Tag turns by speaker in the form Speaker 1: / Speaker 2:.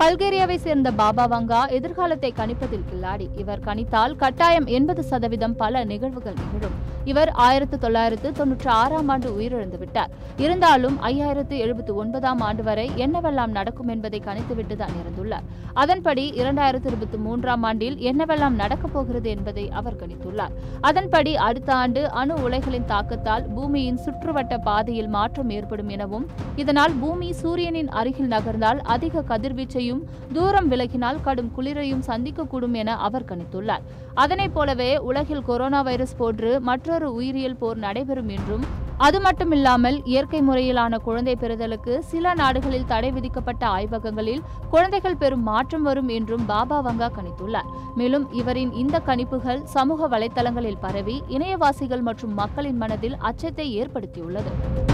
Speaker 1: பல்கேரியாவை சேர்ந்த பாபா வங்கா எதிர்காலத்தை கணிப்பதில் கில்லாடி இவர் கணித்தால் கட்டாயம் எண்பது சதவீதம் பல நிகழ்வுகள் நிகழும் இவர் ஆயிரத்து தொள்ளாயிரத்து தொன்னூற்றி ஆறாம் ஆண்டு உயிரிழந்து விட்டார் இருந்தாலும் ஐயாயிரத்து எழுபத்தி ஒன்பதாம் ஆண்டு வரை என்னவெல்லாம் நடக்கும் என்பதை கணித்துவிட்டு தான் இறந்துள்ளார் அதன்படி இரண்டாயிரத்து இருபத்தி மூன்றாம் ஆண்டில் என்னவெல்லாம் நடக்கப் போகிறது என்பதை அவர் கணித்துள்ளார் அதன்படி அடுத்த ஆண்டு அணு உலைகளின் தாக்கத்தால் பூமியின் சுற்றுவட்ட பாதையில் மாற்றம் ஏற்படும் எனவும் இதனால் பூமி சூரியனின் அருகில் நகர்ந்தால் அதிக கதிர்வீச்சையும் தூரம் விலகினால் கடும் குளிரையும் சந்திக்கக்கூடும் என அவர் கணித்துள்ளார் அதனைப் போலவே உலகில் கொரோனா வைரஸ் போன்று மற்றொரு உயிரியல் போர் நடைபெறும் என்றும் அது மட்டுமில்லாமல் இயற்கை முறையிலான குழந்தை பெறுதலுக்கு சில நாடுகளில் தடை விதிக்கப்பட்ட ஆய்வகங்களில் குழந்தைகள் பெறும் மாற்றம் வரும் என்றும் பாபா வங்கா கணித்துள்ளார் மேலும் இவரின் இந்த கணிப்புகள் சமூக வலைத்தளங்களில் பரவி இணையவாசிகள் மற்றும் மக்களின் மனதில் அச்சத்தை ஏற்படுத்தியுள்ளது